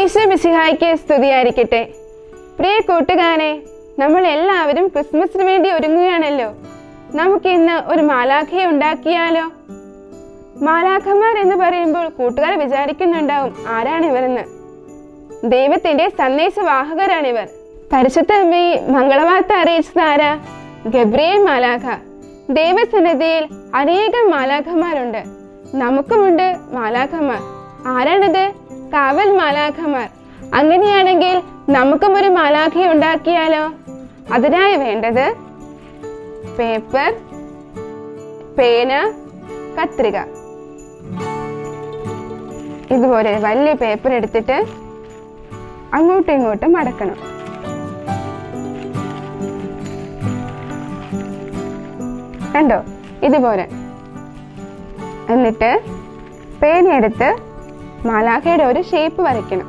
ഈശോ മിശിഹായ്ക്ക് സ്തുതിയായിരിക്കട്ടെ പ്രിയ കൂട്ടുകാരെ നമ്മൾ എല്ലാവരും ക്രിസ്മസിന് വേണ്ടി ഒരുങ്ങുകയാണല്ലോ നമുക്ക് ഇന്ന് ഒരു മാലാഖയെ ഉണ്ടാക്കിയാലോ മാലാഖമാർ എന്ന് പറയുമ്പോൾ കൂട്ടുകാർ വിചാരിക്കുന്നുണ്ടാവും ആരാണ് ഇവരെന്ന് ദൈവത്തിന്റെ സന്ദേശവാഹകരാണിവർ പരിശുദ്ധ അമ്മയെ മംഗളവാർത്ത അറിയിച്ചത് ആരാ ഗബ്രിയേൽ മാലാഖ ദൈവസന്നിധിയിൽ അനേകം മാലാഖമാരുണ്ട് നമുക്കുമുണ്ട് മാലാഖമാർ ആരാണിത് കാവൽ മാലാഖമാർ അങ്ങനെയാണെങ്കിൽ നമുക്കും ഒരു മാലാഖയെ ഉണ്ടാക്കിയാലോ അതിനായി വേണ്ടത് പേപ്പർ പേന കത്രിക ഇതുപോലെ വലിയ പേപ്പർ എടുത്തിട്ട് അങ്ങോട്ടും ഇങ്ങോട്ടും മടക്കണം കണ്ടോ ഇതുപോലെ എന്നിട്ട് പേനയെടുത്ത് മാലാഖയുടെ ഒരു ഷേപ്പ് വരയ്ക്കണം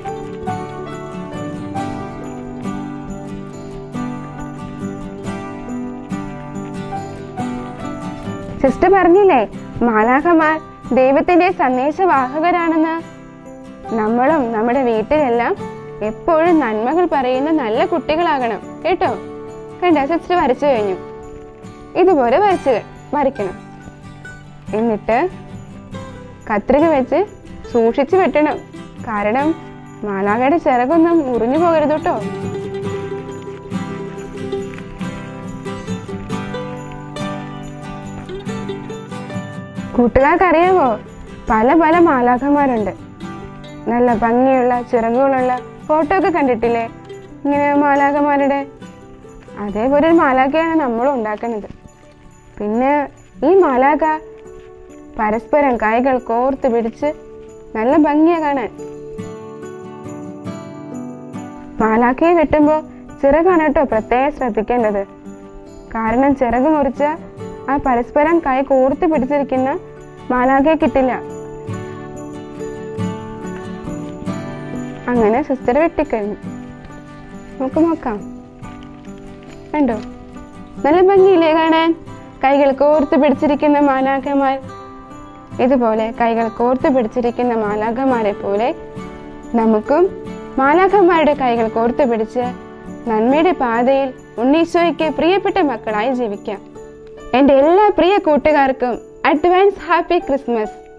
സിസ്റ്റർ പറഞ്ഞില്ലേ മാലാഖമാർ ദൈവത്തിന്റെ സന്ദേശവാഹകരാണെന്ന് നമ്മളും നമ്മുടെ വീട്ടിലെല്ലാം എപ്പോഴും നന്മകൾ പറയുന്ന നല്ല കുട്ടികളാകണം കേട്ടോ കണ്ട സിസ്റ്റർ വരച്ചു കഴിഞ്ഞു ഇതുപോലെ വരച്ച് വരയ്ക്കണം എന്നിട്ട് കത്രിക വെച്ച് സൂക്ഷിച്ച് വെട്ടണം കാരണം മാലാഖയുടെ ചിറകൊന്നും മുറിഞ്ഞു പോകരുത് കേട്ടോ കൂട്ടുകാർക്ക് അറിയാമോ പല പല മാലാഖന്മാരുണ്ട് നല്ല ഭംഗിയുള്ള ചിറകുകളുള്ള ഫോട്ടോ ഒക്കെ കണ്ടിട്ടില്ലേ ഇങ്ങനെ മാലാഖമാരുടെ അതേപോലെ ഒരു മാലാഖയാണ് നമ്മൾ ഉണ്ടാക്കുന്നത് പിന്നെ ഈ മാലാഖ പരസ്പരം കൈകൾ കോർത്ത് പിടിച്ച് നല്ല ഭംഗിയാ കാണാൻ മാലാഖയെ വെട്ടുമ്പോൾ ചിറകാണ് കേട്ടോ പ്രത്യേകം ശ്രദ്ധിക്കേണ്ടത് കാരണം ചിറക് മുറിച്ച ആ പരസ്പരം കൈ കോർത്ത് പിടിച്ചിരിക്കുന്ന മാലാഖയെ കിട്ടില്ല അങ്ങനെ സിസ്റ്റർ വെട്ടിക്കഴിഞ്ഞു നമുക്ക് നോക്കാം കണ്ടോ നല്ല ഭംഗിയില്ലേ കാണാൻ കൈകൾ കോർത്ത് പിടിച്ചിരിക്കുന്ന മാലാഖമാർ ഇതുപോലെ കൈകൾ കോർത്ത് പിടിച്ചിരിക്കുന്ന മാലാഖമാരെ പോലെ നമുക്കും മാലാഖമാരുടെ കൈകൾ കോർത്ത് പിടിച്ച് നന്മയുടെ പാതയിൽ ഉണ്ണീശോയ്ക്ക് പ്രിയപ്പെട്ട മക്കളായി ജീവിക്കാം എൻ്റെ എല്ലാ പ്രിയ കൂട്ടുകാർക്കും അഡ്വാൻസ് ഹാപ്പി ക്രിസ്മസ്